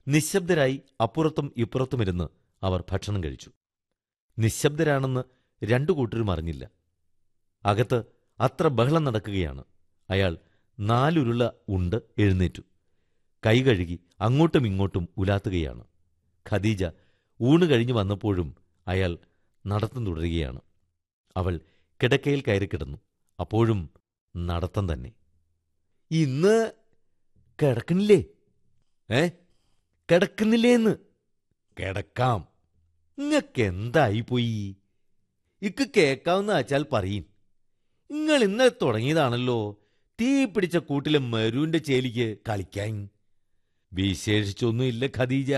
നിശബ്ദരായി അപ്പുറത്തും ഇപ്പുറത്തുമിരുന്ന് അവർ ഭക്ഷണം കഴിച്ചു നിശബ്ദരാണെന്ന് രണ്ടു കൂട്ടരും അറിഞ്ഞില്ല അകത്ത് അത്ര ബഹളം നടക്കുകയാണ് അയാൾ നാലുരുള ഉണ്ട് എഴുന്നേറ്റു കൈ കഴുകി അങ്ങോട്ടും ഇങ്ങോട്ടും ഉലാത്തുകയാണ് ഖദീജ ഊണ് കഴിഞ്ഞു വന്നപ്പോഴും അയാൾ നടത്തം തുടരുകയാണ് അവൾ കിടക്കയിൽ കയറി കിടന്നു അപ്പോഴും നടത്തം തന്നെ ഇന്ന് കിടക്കണില്ലേ ഏ കിടക്കുന്നില്ലേന്ന് കിടക്കാം ഇങ്ങക്ക് എന്തായി പോയി ഇക്ക് കേക്കാവുന്ന വെച്ചാൽ പറയും നിങ്ങൾ ഇന്നലെ തുടങ്ങിയതാണല്ലോ തീ പിടിച്ച കൂട്ടിലെ മരുവിന്റെ ചേലിക്ക് കളിക്കാൻ വിശേഷിച്ചൊന്നുമില്ല ഖദീജ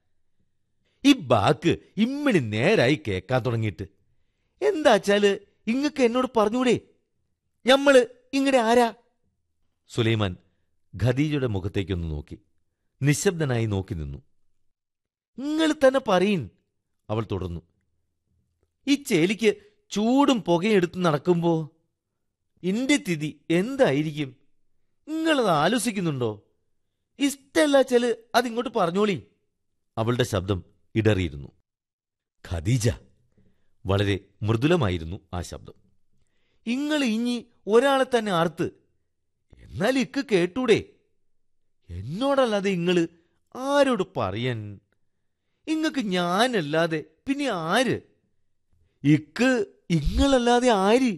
ഈ ബാക്ക് ഇമ്മണി നേരായി കേക്കാൻ തുടങ്ങിയിട്ട് എന്താച്ചാല് ഇങ്ങക്ക് എന്നോട് പറഞ്ഞൂടെ ഞമ്മള് ഇങ്ങടെ ആരാ സുലൈമാൻ ഖദീജയുടെ മുഖത്തേക്കൊന്ന് നോക്കി നിശബ്ദനായി നോക്കി നിന്നു നിങ്ങൾ തന്നെ പറയിൻ അവൾ തുടർന്നു ഈ ചേലിക്ക് ചൂടും പുകയും എടുത്ത് നടക്കുമ്പോ ഇന്റെ തിഥി എന്തായിരിക്കും നിങ്ങളത് ആലോചിക്കുന്നുണ്ടോ ഇഷ്ടല്ല ചെല് അതിങ്ങോട്ട് പറഞ്ഞോളി അവളുടെ ശബ്ദം ഇടറിയിരുന്നു ഖദീജ വളരെ മൃദുലമായിരുന്നു ആ ശബ്ദം ഇങ്ങൾ ഇഞ്ഞി ഒരാളെ തന്നെ ആർത്ത് എന്നാൽ ഇക്ക് കേട്ടൂടെ എന്നോടല്ലാതെ ഇങ്ങള് ആരോട് പറയാൻ ഇങ്ങക്ക് ഞാനല്ലാതെ പിന്നെ ആര് ഇക്ക് ഇങ്ങളല്ലാതെ ആര്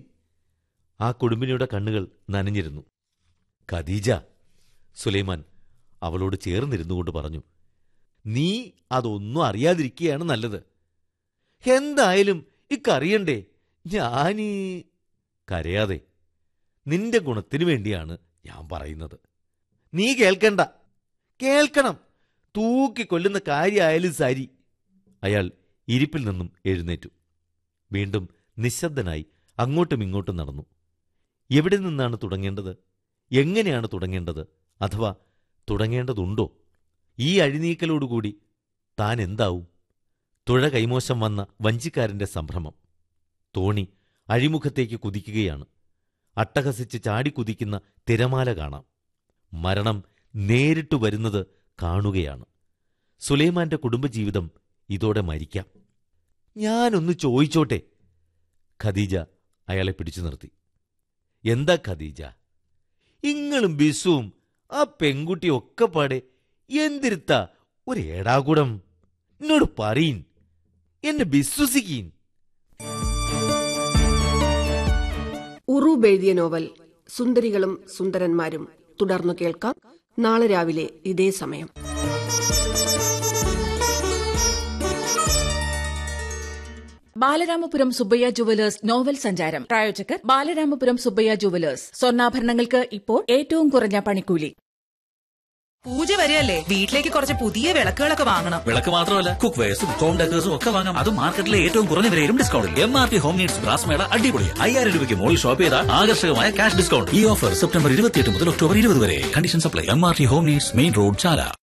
ആ കുടുംബിനിയുടെ കണ്ണുകൾ നനഞ്ഞിരുന്നു ഖദീജ സുലൈമാൻ അവളോട് ചേർന്നിരുന്നു കൊണ്ട് പറഞ്ഞു നീ അതൊന്നും അറിയാതിരിക്കുകയാണ് നല്ലത് എന്തായാലും ഇക്കറിയണ്ടേ ഞാനീ കരയാതെ നിന്റെ ഗുണത്തിനു വേണ്ടിയാണ് ഞാൻ പറയുന്നത് നീ കേൾക്കണ്ട കേൾക്കണം തൂക്കിക്കൊല്ലുന്ന കാര്യമായാലും സാരി അയാൾ ഇരിപ്പിൽ നിന്നും എഴുന്നേറ്റു വീണ്ടും നിശബ്ദനായി അങ്ങോട്ടും ഇങ്ങോട്ടും നടന്നു എവിടെ നിന്നാണ് തുടങ്ങേണ്ടത് എങ്ങനെയാണ് തുടങ്ങേണ്ടത് അഥവാ തുടങ്ങേണ്ടതുണ്ടോ ഈ അഴിനീക്കലോടുകൂടി താൻ എന്താവും തുഴ കൈമോശം വന്ന വഞ്ചിക്കാരന്റെ സംഭ്രമം തോണി അഴിമുഖത്തേക്ക് കുതിക്കുകയാണ് അട്ടഹസിച്ച് ചാടിക്കുതിക്കുന്ന തിരമാല കാണാം മരണം നേരിട്ടു വരുന്നത് കാണുകയാണ് സുലൈമാന്റെ കുടുംബജീവിതം ഇതോടെ മരിക്കാം ഞാനൊന്ന് ചോദിച്ചോട്ടെ ഖദീജ അയാളെ പിടിച്ചു നിർത്തി എന്താ ഖദീജ ഇങ്ങളും ബിസുവും ആ പെൺകുട്ടിയൊക്കെ പാടെ എന്തിരുത്ത ഒരു ഏടാകൂടം എന്നോട് പറയീൻ എന്നെ വിശ്വസിക്കീൻ ഉറൂബ് എഴുതിയ നോവൽ സുന്ദരികളും സുന്ദരന്മാരും തുടർന്നു കേൾക്കാം നാളെ രാവിലെ ഇതേ സമയം ബാലരാമപുരം സുബ്ബയ്യ ജുവലേഴ്സ് നോവൽ സഞ്ചാരം പ്രായോജകർ ബാലരാമപുരം സുബ്ബയ്യ ജുവലേഴ്സ് സ്വർണ്ണാഭരണങ്ങൾക്ക് ഇപ്പോൾ ഏറ്റവും കുറഞ്ഞ പണിക്കൂലി പൂജ വരെയല്ലേ വീട്ടിലേക്ക് കുറച്ച് പുതിയ വിളക്കുകളൊക്കെ വാങ്ങണം വിളക്ക് മാത്രമല്ല കുക്ക് വെയർസും ഹോം ഡെക്കേഴ്സും ഒക്കെ വാങ്ങാം അതും മാർക്കറ്റിലെ ഏറ്റവും കുറഞ്ഞ വിലയിലും ഡിസ്കൗണ്ടിൽ M R T home needs brass മേള അടിപൊളി അയ്യായിരം രൂപയ്ക്ക് മുകളിൽ ഷോപ്പ് ചെയ്താൽ ആകർഷകമായ ക്യാഷ് ഡിസ്കൗണ്ട് ഈ ഓഫർ സെപ്റ്റംബർ ഇരുപത്തിയെട്ട് മുതൽ ഒക്ടോബർ ഇരുപത് വരെ condition apply M R T home needs main road ചാല